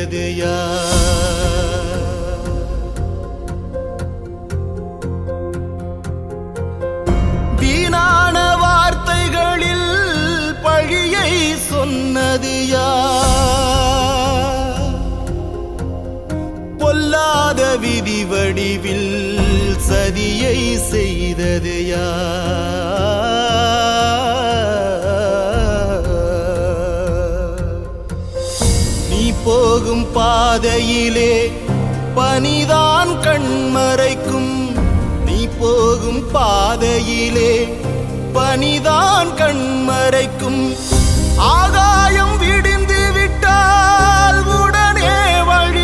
செய்தது யார் வீணான வார்த்தைகளில் பழியை சொன்னது யார் பொல்லாத விதி வடிவில் சதியை செய்தது யார் நீ போகும் பாதையிலே பனிதான் கண்மறைக்கும் நீ போகும் பாதையிலே பனிதான் கண்மறைக்கும் ஆகாயம் விடிந்து விட்டால் உடனே வழி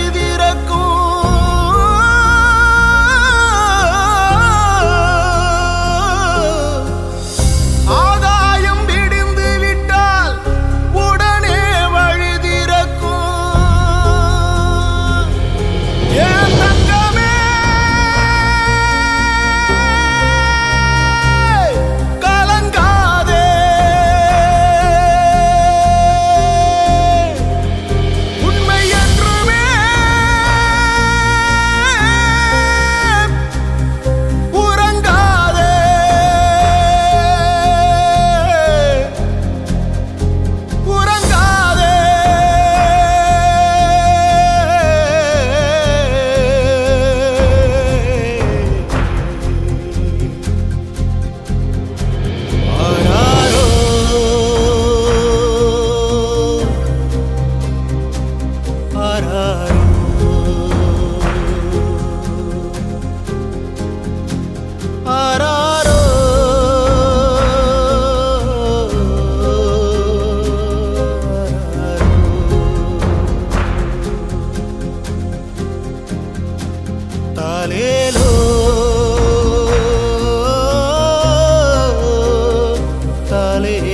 திறக்கும் ஆகாயம் விடிந்து விட்டால் உடனே வழி திறக்கும் ஏன் தங்கமே கலங்காதே உண்மை என்றுமே உறங்காதே உறங்காதே ஆராரோ ஆராரோ ஆராரோ தாலேலோ தாலே